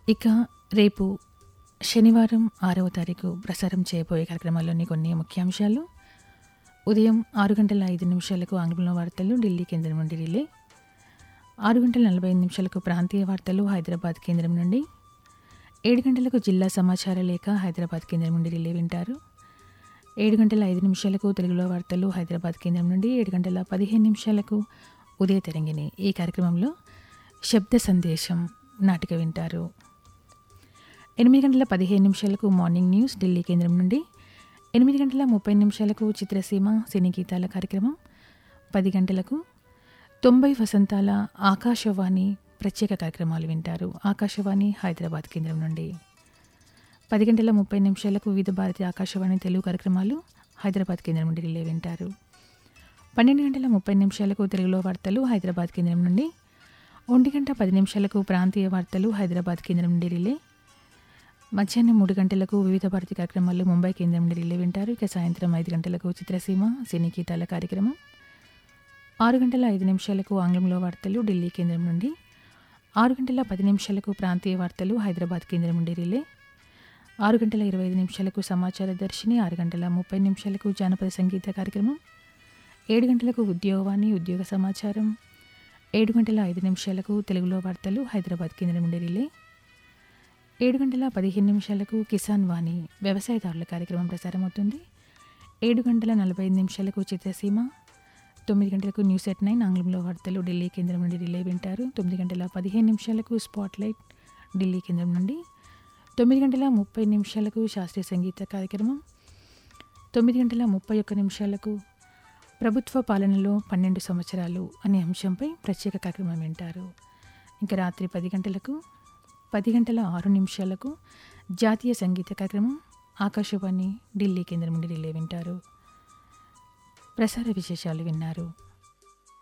ఇక రేపు శనివారం ఆరవ తారీఖు ప్రసారం చేయబోయే కార్యక్రమాల్లోని కొన్ని ముఖ్యాంశాలు ఉదయం ఆరు గంటల ఐదు నిమిషాలకు ఆంగ్లంలో వార్తలు ఢిల్లీ కేంద్రం నుండి రిలే ఆరు గంటల నలభై ఐదు నిమిషాలకు ప్రాంతీయ వార్తలు హైదరాబాద్ కేంద్రం నుండి ఏడు గంటలకు జిల్లా సమాచార లేఖ హైదరాబాద్ కేంద్రం నుండి రిలే వింటారు ఏడు గంటల ఐదు నిమిషాలకు తెలుగులో వార్తలు హైదరాబాద్ కేంద్రం నుండి ఏడు గంటల పదిహేను నిమిషాలకు ఉదయ తరంగిణి ఈ కార్యక్రమంలో శబ్ద సందేశం నాటిక వింటారు ఎనిమిది గంటల పదిహేను నిమిషాలకు మార్నింగ్ న్యూస్ ఢిల్లీ కేంద్రం నుండి ఎనిమిది గంటల ముప్పై నిమిషాలకు చిత్రసీమ సినీ గీతాల కార్యక్రమం పది గంటలకు తొంభై వసంతాల ఆకాశవాణి ప్రత్యేక కార్యక్రమాలు వింటారు ఆకాశవాణి హైదరాబాద్ కేంద్రం నుండి పది గంటల ముప్పై నిమిషాలకు వివిధ భారతి ఆకాశవాణి తెలుగు కార్యక్రమాలు హైదరాబాద్ కేంద్రం నుండి రిలే వింటారు పన్నెండు గంటల ముప్పై నిమిషాలకు తెలుగులో వార్తలు హైదరాబాద్ కేంద్రం నుండి ఒంటి గంట పది నిమిషాలకు ప్రాంతీయ వార్తలు హైదరాబాద్ కేంద్రం నుండి రిలే మధ్యాహ్నం మూడు గంటలకు వివిధ భారతి కార్యక్రమాలు ముంబై కేంద్రం నుండి రిలే వింటారు ఇక సాయంత్రం ఐదు గంటలకు చిత్రసీమ సినీ గీతాల కార్యక్రమం ఆరు గంటల ఐదు నిమిషాలకు ఆంగ్లంలో వార్తలు ఢిల్లీ కేంద్రం నుండి ఆరు గంటల పది నిమిషాలకు ప్రాంతీయ వార్తలు హైదరాబాద్ కేంద్రం నుండి రిలే ఆరు గంటల ఇరవై ఐదు నిమిషాలకు సమాచార దర్శిని ఆరు గంటల ముప్పై నిమిషాలకు జానపద సంగీత కార్యక్రమం ఏడు గంటలకు ఉద్యోగవాణి ఉద్యోగ సమాచారం ఏడు గంటల ఐదు నిమిషాలకు తెలుగులో వార్తలు హైదరాబాద్ కేంద్రం నుండి రిలే ఏడు గంటల పదిహేను నిమిషాలకు కిసాన్ వాణి వ్యవసాయదారుల కార్యక్రమం ప్రసారమవుతుంది ఏడు గంటల నలభై ఐదు నిమిషాలకు చిత్రసీమ తొమ్మిది గంటలకు న్యూస్ ఎట్ నైన్ ఆంగ్లంలో వార్తలు ఢిల్లీ కేంద్రం నుండి రిలే వింటారు తొమ్మిది గంటల పదిహేను నిమిషాలకు స్పాట్లైట్ ఢిల్లీ కేంద్రం నుండి తొమ్మిది గంటల ముప్పై నిమిషాలకు శాస్త్రీయ సంగీత కార్యక్రమం తొమ్మిది గంటల ముప్పై ఒక్క నిమిషాలకు ప్రభుత్వ పాలనలో పన్నెండు సంవత్సరాలు అనే అంశంపై ప్రత్యేక కార్యక్రమం వింటారు ఇంకా రాత్రి పది గంటలకు పది గంటల ఆరు నిమిషాలకు జాతీయ సంగీత కార్యక్రమం ఆకాశవాణి ఢిల్లీ కేంద్రం నుండి రిలే వింటారు ప్రసార విశేషాలు విన్నారు